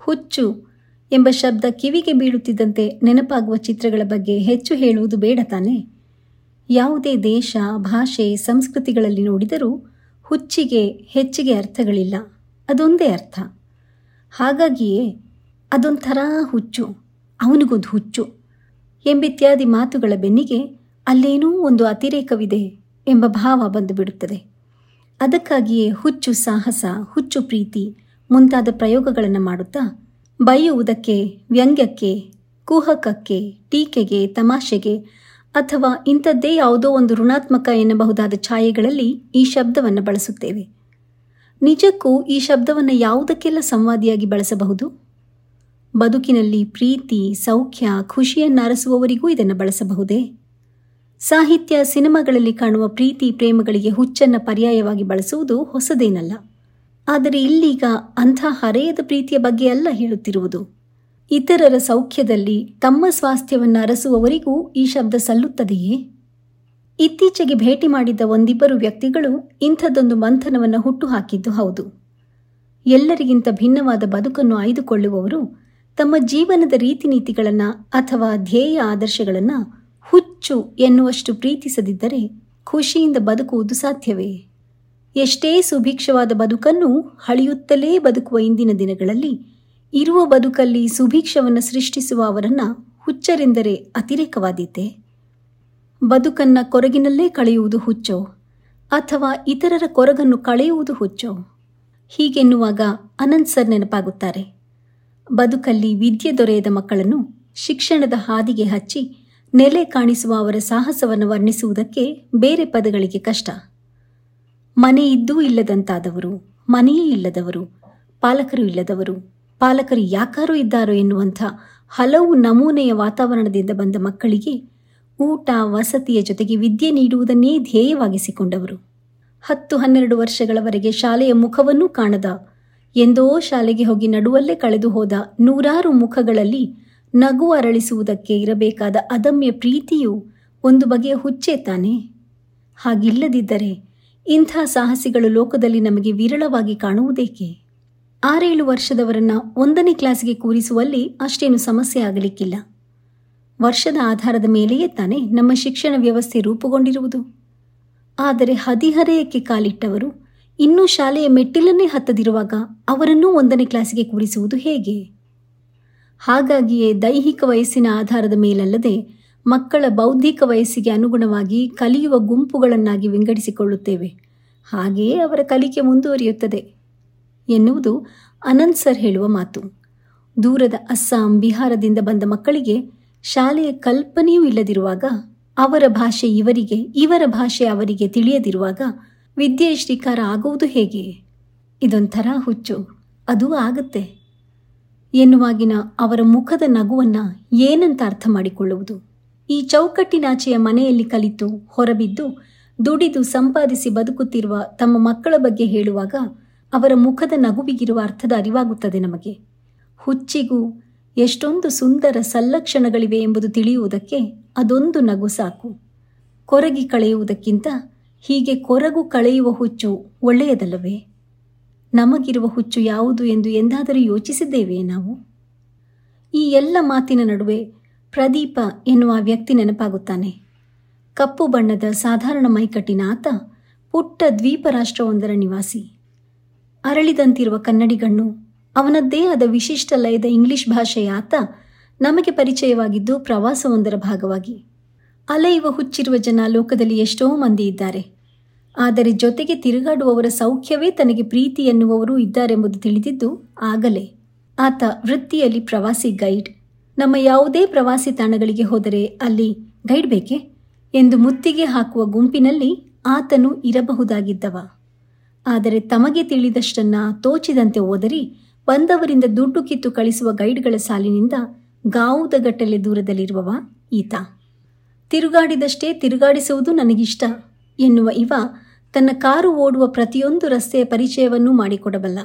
ಹುಚ್ಚು ಎಂಬ ಶಬ್ದ ಕಿವಿಗೆ ಬೀಳುತ್ತಿದ್ದಂತೆ ನೆನಪಾಗುವ ಚಿತ್ರಗಳ ಬಗ್ಗೆ ಹೆಚ್ಚು ಹೇಳುವುದು ಬೇಡ ತಾನೆ ಯಾವುದೇ ದೇಶ ಭಾಷೆ ಸಂಸ್ಕೃತಿಗಳಲ್ಲಿ ನೋಡಿದರೂ ಹುಚ್ಚಿಗೆ ಹೆಚ್ಚಿಗೆ ಅರ್ಥಗಳಿಲ್ಲ ಅದೊಂದೇ ಅರ್ಥ ಹಾಗಾಗಿಯೇ ಅದೊಂಥರ ಹುಚ್ಚು ಅವನಿಗೊಂದು ಹುಚ್ಚು ಎಂಬಿತ್ಯಾದಿ ಮಾತುಗಳ ಬೆನ್ನಿಗೆ ಅಲ್ಲೇನೂ ಒಂದು ಅತಿರೇಕವಿದೆ ಎಂಬ ಭಾವ ಬಂದುಬಿಡುತ್ತದೆ ಅದಕ್ಕಾಗಿಯೇ ಹುಚ್ಚು ಸಾಹಸ ಹುಚ್ಚು ಪ್ರೀತಿ ಮುಂತಾದ ಪ್ರಯೋಗಗಳನ್ನು ಮಾಡುತ್ತಾ ಬೈಯುವುದಕ್ಕೆ ವ್ಯಂಗ್ಯಕ್ಕೆ ಕುಹಕಕ್ಕೆ ಟೀಕೆಗೆ ತಮಾಷೆಗೆ ಅಥವಾ ಇಂಥದ್ದೇ ಯಾವುದೋ ಒಂದು ಋಣಾತ್ಮಕ ಎನ್ನಬಹುದಾದ ಛಾಯೆಗಳಲ್ಲಿ ಈ ಶಬ್ದವನ್ನು ಬಳಸುತ್ತೇವೆ ನಿಜಕ್ಕೂ ಈ ಶಬ್ದವನ್ನು ಯಾವುದಕ್ಕೆಲ್ಲ ಸಂವಾದಿಯಾಗಿ ಬಳಸಬಹುದು ಬದುಕಿನಲ್ಲಿ ಪ್ರೀತಿ ಸೌಖ್ಯ ಖುಷಿಯನ್ನು ಅರಸುವವರಿಗೂ ಇದನ್ನು ಬಳಸಬಹುದೇ ಸಾಹಿತ್ಯ ಸಿನಿಮಾಗಳಲ್ಲಿ ಕಾಣುವ ಪ್ರೀತಿ ಪ್ರೇಮಗಳಿಗೆ ಹುಚ್ಚನ್ನು ಪರ್ಯಾಯವಾಗಿ ಬಳಸುವುದು ಹೊಸದೇನಲ್ಲ ಆದರೆ ಇಲ್ಲೀಗ ಅಂಥ ಹರೆಯದ ಪ್ರೀತಿಯ ಬಗ್ಗೆ ಅಲ್ಲ ಹೇಳುತ್ತಿರುವುದು ಇತರರ ಸೌಖ್ಯದಲ್ಲಿ ತಮ್ಮ ಸ್ವಾಸ್ಥ್ಯವನ್ನು ಅರಸುವವರಿಗೂ ಈ ಶಬ್ದ ಸಲ್ಲುತ್ತದೆಯೇ ಇತ್ತೀಚೆಗೆ ಭೇಟಿ ಮಾಡಿದ್ದ ಒಂದಿಬ್ಬರು ವ್ಯಕ್ತಿಗಳು ಇಂಥದ್ದೊಂದು ಮಂಥನವನ್ನು ಹುಟ್ಟುಹಾಕಿದ್ದು ಹೌದು ಎಲ್ಲರಿಗಿಂತ ಭಿನ್ನವಾದ ಬದುಕನ್ನು ಆಯ್ದುಕೊಳ್ಳುವವರು ತಮ್ಮ ಜೀವನದ ರೀತಿ ನೀತಿಗಳನ್ನು ಅಥವಾ ಧ್ಯೇಯ ಆದರ್ಶಗಳನ್ನು ಹುಚ್ಚು ಎನ್ನುವಷ್ಟು ಪ್ರೀತಿಸದಿದ್ದರೆ ಖುಷಿಯಿಂದ ಬದುಕುವುದು ಸಾಧ್ಯವೇ ಎಷ್ಟೇ ಸುಭಿಕ್ಷವಾದ ಬದುಕನ್ನು ಹಳಿಯುತ್ತಲೇ ಬದುಕುವ ಇಂದಿನ ದಿನಗಳಲ್ಲಿ ಇರುವ ಬದುಕಲ್ಲಿ ಸುಭಿಕ್ಷವನ್ನು ಸೃಷ್ಟಿಸುವ ಅವರನ್ನು ಹುಚ್ಚರೆಂದರೆ ಅತಿರೇಕವಾದೀತೆ ಬದುಕನ್ನು ಕೊರಗಿನಲ್ಲೇ ಕಳೆಯುವುದು ಹುಚ್ಚೋ ಅಥವಾ ಇತರರ ಕೊರಗನ್ನು ಕಳೆಯುವುದು ಹುಚ್ಚೋ ಹೀಗೆನ್ನುವಾಗ ಅನಂತ್ ಸರ್ ನೆನಪಾಗುತ್ತಾರೆ ಬದುಕಲ್ಲಿ ವಿದ್ಯೆ ದೊರೆಯದ ಮಕ್ಕಳನ್ನು ಶಿಕ್ಷಣದ ಹಾದಿಗೆ ಹಚ್ಚಿ ನೆಲೆ ಕಾಣಿಸುವ ಅವರ ಸಾಹಸವನ್ನು ವರ್ಣಿಸುವುದಕ್ಕೆ ಬೇರೆ ಪದಗಳಿಗೆ ಕಷ್ಟ ಮನೆ ಇದ್ದೂ ಇಲ್ಲದಂತಾದವರು ಮನೆಯೇ ಇಲ್ಲದವರು ಪಾಲಕರು ಇಲ್ಲದವರು ಪಾಲಕರು ಯಾಕಾರು ಇದ್ದಾರೋ ಎನ್ನುವಂಥ ಹಲವು ನಮೂನೆಯ ವಾತಾವರಣದಿಂದ ಬಂದ ಮಕ್ಕಳಿಗೆ ಊಟ ವಸತಿಯ ಜೊತೆಗೆ ವಿದ್ಯೆ ನೀಡುವುದನ್ನೇ ಧ್ಯೇಯವಾಗಿಸಿಕೊಂಡವರು ಹತ್ತು ಹನ್ನೆರಡು ವರ್ಷಗಳವರೆಗೆ ಶಾಲೆಯ ಮುಖವನ್ನೂ ಕಾಣದ ಎಂದೋ ಶಾಲೆಗೆ ಹೋಗಿ ನಡುವಲ್ಲೇ ಕಳೆದು ಹೋದ ನೂರಾರು ಮುಖಗಳಲ್ಲಿ ನಗು ಅರಳಿಸುವುದಕ್ಕೆ ಇರಬೇಕಾದ ಅದಮ್ಯ ಪ್ರೀತಿಯು ಒಂದು ಬಗೆಯ ಹುಚ್ಚೇ ತಾನೆ ಹಾಗಿಲ್ಲದಿದ್ದರೆ ಇಂಥ ಸಾಹಸಿಗಳು ಲೋಕದಲ್ಲಿ ನಮಗೆ ವಿರಳವಾಗಿ ಕಾಣುವುದೇಕೆ ಆರೇಳು ವರ್ಷದವರನ್ನ ಒಂದನೇ ಕ್ಲಾಸಿಗೆ ಕೂರಿಸುವಲ್ಲಿ ಅಷ್ಟೇನು ಸಮಸ್ಯೆ ಆಗಲಿಕ್ಕಿಲ್ಲ ವರ್ಷದ ಆಧಾರದ ಮೇಲೆಯೇ ತಾನೇ ನಮ್ಮ ಶಿಕ್ಷಣ ವ್ಯವಸ್ಥೆ ರೂಪುಗೊಂಡಿರುವುದು ಆದರೆ ಹದಿಹರೆಯಕ್ಕೆ ಕಾಲಿಟ್ಟವರು ಇನ್ನೂ ಶಾಲೆಯ ಮೆಟ್ಟಿಲನ್ನೇ ಹತ್ತದಿರುವಾಗ ಅವರನ್ನೂ ಒಂದನೇ ಕ್ಲಾಸಿಗೆ ಕೂರಿಸುವುದು ಹೇಗೆ ಹಾಗಾಗಿಯೇ ದೈಹಿಕ ವಯಸ್ಸಿನ ಆಧಾರದ ಮೇಲಲ್ಲದೆ ಮಕ್ಕಳ ಬೌದ್ಧಿಕ ವಯಸ್ಸಿಗೆ ಅನುಗುಣವಾಗಿ ಕಲಿಯುವ ಗುಂಪುಗಳನ್ನಾಗಿ ವಿಂಗಡಿಸಿಕೊಳ್ಳುತ್ತೇವೆ ಹಾಗೆಯೇ ಅವರ ಕಲಿಕೆ ಮುಂದುವರಿಯುತ್ತದೆ ಎನ್ನುವುದು ಅನಂತ್ ಸರ್ ಹೇಳುವ ಮಾತು ದೂರದ ಅಸ್ಸಾಂ ಬಿಹಾರದಿಂದ ಬಂದ ಮಕ್ಕಳಿಗೆ ಶಾಲೆಯ ಕಲ್ಪನೆಯೂ ಇಲ್ಲದಿರುವಾಗ ಅವರ ಭಾಷೆ ಇವರಿಗೆ ಇವರ ಭಾಷೆ ಅವರಿಗೆ ತಿಳಿಯದಿರುವಾಗ ವಿದ್ಯೆಯ ಶ್ರೀಕಾರ ಆಗುವುದು ಹೇಗೆ ಇದೊಂಥರ ಹುಚ್ಚು ಅದು ಆಗುತ್ತೆ ಎನ್ನುವಾಗಿನ ಅವರ ಮುಖದ ನಗುವನ್ನು ಏನಂತ ಅರ್ಥ ಮಾಡಿಕೊಳ್ಳುವುದು ಈ ಚೌಕಟ್ಟಿನಾಚೆಯ ಮನೆಯಲ್ಲಿ ಕಲಿತು ಹೊರಬಿದ್ದು ದುಡಿದು ಸಂಪಾದಿಸಿ ಬದುಕುತ್ತಿರುವ ತಮ್ಮ ಮಕ್ಕಳ ಬಗ್ಗೆ ಹೇಳುವಾಗ ಅವರ ಮುಖದ ನಗುವಿಗಿರುವ ಅರ್ಥದ ಅರಿವಾಗುತ್ತದೆ ನಮಗೆ ಹುಚ್ಚಿಗೂ ಎಷ್ಟೊಂದು ಸುಂದರ ಸಲ್ಲಕ್ಷಣಗಳಿವೆ ಎಂಬುದು ತಿಳಿಯುವುದಕ್ಕೆ ಅದೊಂದು ನಗು ಸಾಕು ಕೊರಗಿ ಕಳೆಯುವುದಕ್ಕಿಂತ ಹೀಗೆ ಕೊರಗು ಕಳೆಯುವ ಹುಚ್ಚು ಒಳ್ಳೆಯದಲ್ಲವೇ ನಮಗಿರುವ ಹುಚ್ಚು ಯಾವುದು ಎಂದು ಎಂದಾದರೂ ಯೋಚಿಸಿದ್ದೇವೆಯೇ ನಾವು ಈ ಎಲ್ಲ ಮಾತಿನ ನಡುವೆ ಪ್ರದೀಪ ಎನ್ನುವ ವ್ಯಕ್ತಿ ನೆನಪಾಗುತ್ತಾನೆ ಕಪ್ಪು ಬಣ್ಣದ ಸಾಧಾರಣ ಮೈಕಟ್ಟಿನ ಆತ ಪುಟ್ಟ ದ್ವೀಪ ರಾಷ್ಟ್ರವೊಂದರ ನಿವಾಸಿ ಅರಳಿದಂತಿರುವ ಕನ್ನಡಿಗಣ್ಣು ಅವನದ್ದೇ ಆದ ವಿಶಿಷ್ಟ ಲಯದ ಇಂಗ್ಲಿಷ್ ಭಾಷೆಯ ಆತ ನಮಗೆ ಪರಿಚಯವಾಗಿದ್ದು ಪ್ರವಾಸವೊಂದರ ಭಾಗವಾಗಿ ಅಲೆಯುವ ಹುಚ್ಚಿರುವ ಜನ ಲೋಕದಲ್ಲಿ ಎಷ್ಟೋ ಮಂದಿ ಇದ್ದಾರೆ ಆದರೆ ಜೊತೆಗೆ ತಿರುಗಾಡುವವರ ಸೌಖ್ಯವೇ ತನಗೆ ಪ್ರೀತಿ ಎನ್ನುವವರು ಇದ್ದಾರೆಂಬುದು ತಿಳಿದಿದ್ದು ಆಗಲೇ ಆತ ವೃತ್ತಿಯಲ್ಲಿ ಪ್ರವಾಸಿ ಗೈಡ್ ನಮ್ಮ ಯಾವುದೇ ಪ್ರವಾಸಿ ತಾಣಗಳಿಗೆ ಹೋದರೆ ಅಲ್ಲಿ ಗೈಡ್ ಬೇಕೆ ಎಂದು ಮುತ್ತಿಗೆ ಹಾಕುವ ಗುಂಪಿನಲ್ಲಿ ಆತನು ಇರಬಹುದಾಗಿದ್ದವ ಆದರೆ ತಮಗೆ ತಿಳಿದಷ್ಟನ್ನ ತೋಚಿದಂತೆ ಓದರಿ ಬಂದವರಿಂದ ದುಡ್ಡು ಕಿತ್ತು ಕಳಿಸುವ ಗೈಡ್ಗಳ ಸಾಲಿನಿಂದ ಗಾವುದಗಟ್ಟಲೆ ದೂರದಲ್ಲಿರುವವ ಈತ ತಿರುಗಾಡಿದಷ್ಟೇ ತಿರುಗಾಡಿಸುವುದು ನನಗಿಷ್ಟ ಎನ್ನುವ ಇವ ತನ್ನ ಕಾರು ಓಡುವ ಪ್ರತಿಯೊಂದು ರಸ್ತೆಯ ಪರಿಚಯವನ್ನೂ ಮಾಡಿಕೊಡಬಲ್ಲ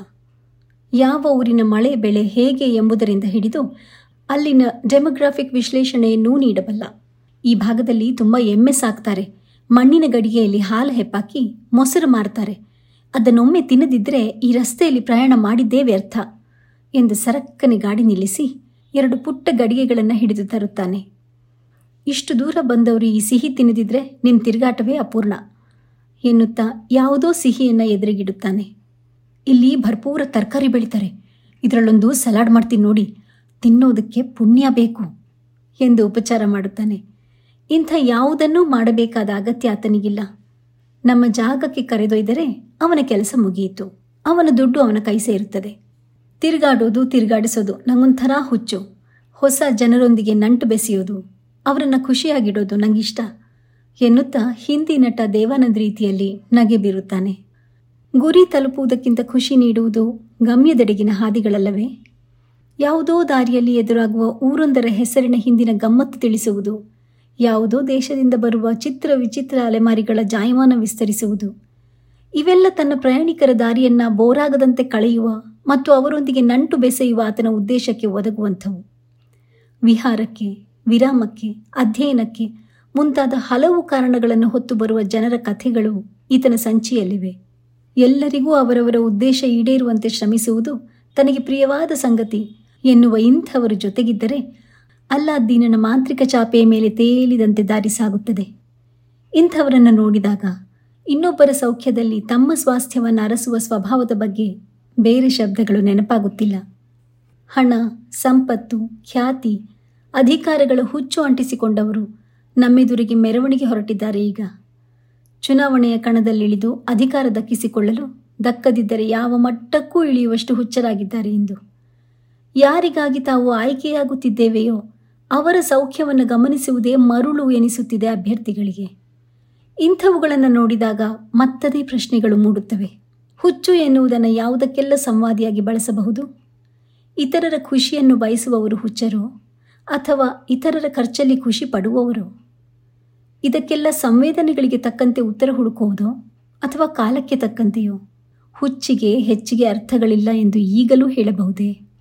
ಯಾವ ಊರಿನ ಮಳೆ ಬೆಳೆ ಹೇಗೆ ಎಂಬುದರಿಂದ ಹಿಡಿದು ಅಲ್ಲಿನ ಡೆಮೋಗ್ರಾಫಿಕ್ ವಿಶ್ಲೇಷಣೆಯನ್ನೂ ನೀಡಬಲ್ಲ ಈ ಭಾಗದಲ್ಲಿ ತುಂಬ ಎಮ್ಮೆ ಸಾಕ್ತಾರೆ ಮಣ್ಣಿನ ಗಡಿಗೆಯಲ್ಲಿ ಹಾಲು ಹೆಪ್ಪಾಕಿ ಮೊಸರು ಮಾರ್ತಾರೆ ಅದನ್ನೊಮ್ಮೆ ತಿನ್ನದಿದ್ದರೆ ಈ ರಸ್ತೆಯಲ್ಲಿ ಪ್ರಯಾಣ ಮಾಡಿದ್ದೇ ವ್ಯರ್ಥ ಎಂದು ಸರಕ್ಕನೆ ಗಾಡಿ ನಿಲ್ಲಿಸಿ ಎರಡು ಪುಟ್ಟ ಗಡಿಗೆಗಳನ್ನು ಹಿಡಿದು ತರುತ್ತಾನೆ ಇಷ್ಟು ದೂರ ಬಂದವರು ಈ ಸಿಹಿ ತಿನ್ನದಿದ್ರೆ ನಿಮ್ಮ ತಿರುಗಾಟವೇ ಅಪೂರ್ಣ ಎನ್ನುತ್ತಾ ಯಾವುದೋ ಸಿಹಿಯನ್ನು ಎದುರಿಗಿಡುತ್ತಾನೆ ಇಲ್ಲಿ ಭರ್ಪೂರ ತರಕಾರಿ ಬೆಳೀತಾರೆ ಇದರಲ್ಲೊಂದು ಸಲಾಡ್ ಮಾಡ್ತೀನಿ ನೋಡಿ ತಿನ್ನೋದಕ್ಕೆ ಪುಣ್ಯ ಬೇಕು ಎಂದು ಉಪಚಾರ ಮಾಡುತ್ತಾನೆ ಇಂಥ ಯಾವುದನ್ನೂ ಮಾಡಬೇಕಾದ ಅಗತ್ಯ ಆತನಿಗಿಲ್ಲ ನಮ್ಮ ಜಾಗಕ್ಕೆ ಕರೆದೊಯ್ದರೆ ಅವನ ಕೆಲಸ ಮುಗಿಯಿತು ಅವನ ದುಡ್ಡು ಅವನ ಕೈ ಸೇರುತ್ತದೆ ತಿರುಗಾಡೋದು ತಿರುಗಾಡಿಸೋದು ನಂಗೊಂಥರ ಹುಚ್ಚು ಹೊಸ ಜನರೊಂದಿಗೆ ನಂಟು ಬೆಸೆಯೋದು ಅವರನ್ನು ಖುಷಿಯಾಗಿಡೋದು ನಂಗಿಷ್ಟ ಎನ್ನುತ್ತಾ ಹಿಂದಿ ನಟ ದೇವಾನಂದ್ ರೀತಿಯಲ್ಲಿ ನಗೆ ಬೀರುತ್ತಾನೆ ಗುರಿ ತಲುಪುವುದಕ್ಕಿಂತ ಖುಷಿ ನೀಡುವುದು ಗಮ್ಯದೆಡೆಗಿನ ಹಾದಿಗಳಲ್ಲವೇ ಯಾವುದೋ ದಾರಿಯಲ್ಲಿ ಎದುರಾಗುವ ಊರೊಂದರ ಹೆಸರಿನ ಹಿಂದಿನ ಗಮ್ಮತ್ತು ತಿಳಿಸುವುದು ಯಾವುದೋ ದೇಶದಿಂದ ಬರುವ ಚಿತ್ರ ವಿಚಿತ್ರ ಅಲೆಮಾರಿಗಳ ಜಾಯಮಾನ ವಿಸ್ತರಿಸುವುದು ಇವೆಲ್ಲ ತನ್ನ ಪ್ರಯಾಣಿಕರ ದಾರಿಯನ್ನ ಬೋರಾಗದಂತೆ ಕಳೆಯುವ ಮತ್ತು ಅವರೊಂದಿಗೆ ನಂಟು ಬೆಸೆಯುವ ಆತನ ಉದ್ದೇಶಕ್ಕೆ ಒದಗುವಂಥವು ವಿಹಾರಕ್ಕೆ ವಿರಾಮಕ್ಕೆ ಅಧ್ಯಯನಕ್ಕೆ ಮುಂತಾದ ಹಲವು ಕಾರಣಗಳನ್ನು ಹೊತ್ತು ಬರುವ ಜನರ ಕಥೆಗಳು ಈತನ ಸಂಚಿಯಲ್ಲಿವೆ ಎಲ್ಲರಿಗೂ ಅವರವರ ಉದ್ದೇಶ ಈಡೇರುವಂತೆ ಶ್ರಮಿಸುವುದು ತನಗೆ ಪ್ರಿಯವಾದ ಸಂಗತಿ ಎನ್ನುವ ಇಂಥವರು ಜೊತೆಗಿದ್ದರೆ ಅಲ್ಲಾದ್ದೀನನ ಮಾಂತ್ರಿಕ ಚಾಪೆಯ ಮೇಲೆ ತೇಲಿದಂತೆ ದಾರಿ ಸಾಗುತ್ತದೆ ಇಂಥವರನ್ನು ನೋಡಿದಾಗ ಇನ್ನೊಬ್ಬರ ಸೌಖ್ಯದಲ್ಲಿ ತಮ್ಮ ಸ್ವಾಸ್ಥ್ಯವನ್ನು ಅರಸುವ ಸ್ವಭಾವದ ಬಗ್ಗೆ ಬೇರೆ ಶಬ್ದಗಳು ನೆನಪಾಗುತ್ತಿಲ್ಲ ಹಣ ಸಂಪತ್ತು ಖ್ಯಾತಿ ಅಧಿಕಾರಗಳ ಹುಚ್ಚು ಅಂಟಿಸಿಕೊಂಡವರು ನಮ್ಮೆದುರಿಗೆ ಮೆರವಣಿಗೆ ಹೊರಟಿದ್ದಾರೆ ಈಗ ಚುನಾವಣೆಯ ಕಣದಲ್ಲಿಳಿದು ಅಧಿಕಾರ ದಕ್ಕಿಸಿಕೊಳ್ಳಲು ದಕ್ಕದಿದ್ದರೆ ಯಾವ ಮಟ್ಟಕ್ಕೂ ಇಳಿಯುವಷ್ಟು ಹುಚ್ಚರಾಗಿದ್ದಾರೆ ಎಂದು ಯಾರಿಗಾಗಿ ತಾವು ಆಯ್ಕೆಯಾಗುತ್ತಿದ್ದೇವೆಯೋ ಅವರ ಸೌಖ್ಯವನ್ನು ಗಮನಿಸುವುದೇ ಮರುಳು ಎನಿಸುತ್ತಿದೆ ಅಭ್ಯರ್ಥಿಗಳಿಗೆ ಇಂಥವುಗಳನ್ನು ನೋಡಿದಾಗ ಮತ್ತದೇ ಪ್ರಶ್ನೆಗಳು ಮೂಡುತ್ತವೆ ಹುಚ್ಚು ಎನ್ನುವುದನ್ನು ಯಾವುದಕ್ಕೆಲ್ಲ ಸಂವಾದಿಯಾಗಿ ಬಳಸಬಹುದು ಇತರರ ಖುಷಿಯನ್ನು ಬಯಸುವವರು ಹುಚ್ಚರೋ ಅಥವಾ ಇತರರ ಖರ್ಚಲ್ಲಿ ಖುಷಿ ಪಡುವವರು ಇದಕ್ಕೆಲ್ಲ ಸಂವೇದನೆಗಳಿಗೆ ತಕ್ಕಂತೆ ಉತ್ತರ ಹುಡುಕುವುದೋ ಅಥವಾ ಕಾಲಕ್ಕೆ ತಕ್ಕಂತೆಯೋ ಹುಚ್ಚಿಗೆ ಹೆಚ್ಚಿಗೆ ಅರ್ಥಗಳಿಲ್ಲ ಎಂದು ಈಗಲೂ ಹೇಳಬಹುದೇ